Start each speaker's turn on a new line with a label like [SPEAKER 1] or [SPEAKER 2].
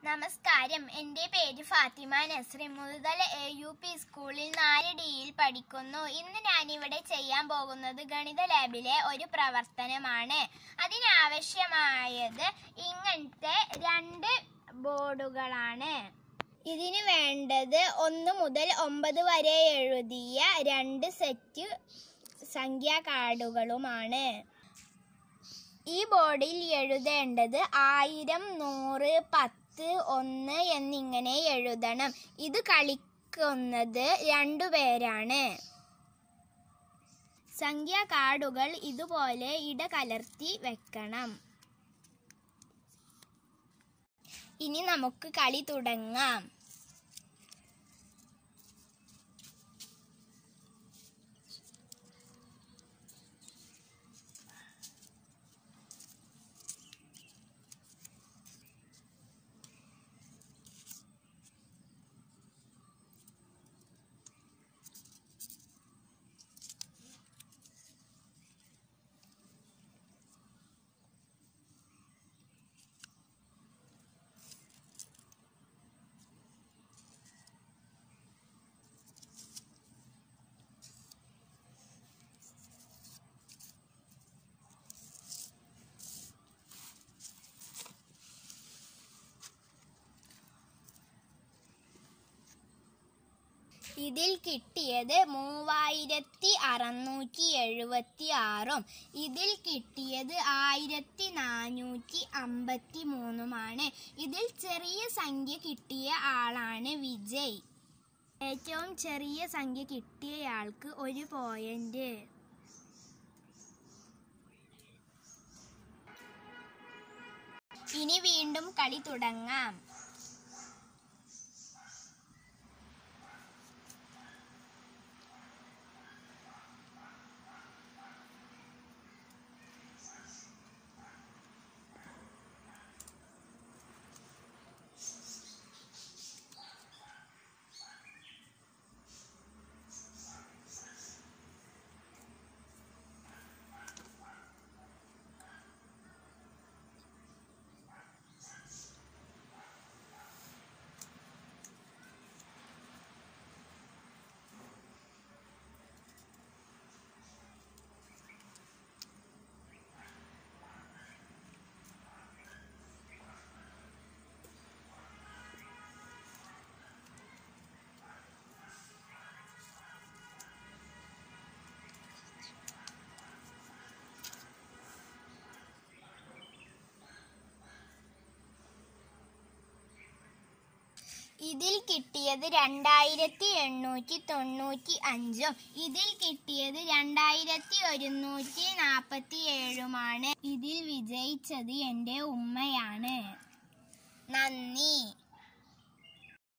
[SPEAKER 1] നമസ്കാരം എൻ്റെ പേര് ഫാത്തിമ നസ്രി മുതൽ എ യു പി സ്കൂളിൽ നാല് ഡിയിൽ പഠിക്കുന്നു ഇന്ന് ഞാനിവിടെ ചെയ്യാൻ പോകുന്നത് ഗണിത ലാബിലെ ഒരു പ്രവർത്തനമാണ് അതിനാവശ്യമായത് ഇങ്ങനത്തെ രണ്ട് ബോർഡുകളാണ് ഇതിന് വേണ്ടത് ഒന്ന് മുതൽ ഒമ്പത് വരെ എഴുതിയ രണ്ട് സെറ്റ് സംഖ്യാ കാർഡുകളുമാണ് ഈ ബോർഡിൽ എഴുതേണ്ടത് ആയിരം നൂറ് പത്ത് ഒന്ന് എന്നിങ്ങനെ എഴുതണം ഇത് കളിക്കുന്നത് രണ്ടുപേരാണ് സംഖ്യാ കാർഡുകൾ ഇതുപോലെ ഇടകലർത്തി വെക്കണം ഇനി നമുക്ക് കളി തുടങ്ങാം ഇതിൽ കിട്ടിയത് മൂവായിരത്തി അറുന്നൂറ്റി എഴുപത്തി ആറും ഇതിൽ കിട്ടിയത് ആയിരത്തി നാനൂറ്റി അമ്പത്തി മൂന്നുമാണ് ഇതിൽ ചെറിയ സംഖ്യ കിട്ടിയ ആളാണ് വിജയ് ഏറ്റവും ചെറിയ സംഖ്യ കിട്ടിയയാൾക്ക് ഒരു പോയിന്റ് ഇനി വീണ്ടും കളി തുടങ്ങാം ഇതിൽ കിട്ടിയത് രണ്ടായിരത്തി എണ്ണൂറ്റി തൊണ്ണൂറ്റി അഞ്ചും ഇതിൽ കിട്ടിയത് രണ്ടായിരത്തി ഒരുന്നൂറ്റി നാൽപ്പത്തി ഏഴുമാണ് ഇതിൽ വിജയിച്ചത് എൻ്റെ ഉമ്മയാണ് നന്ദി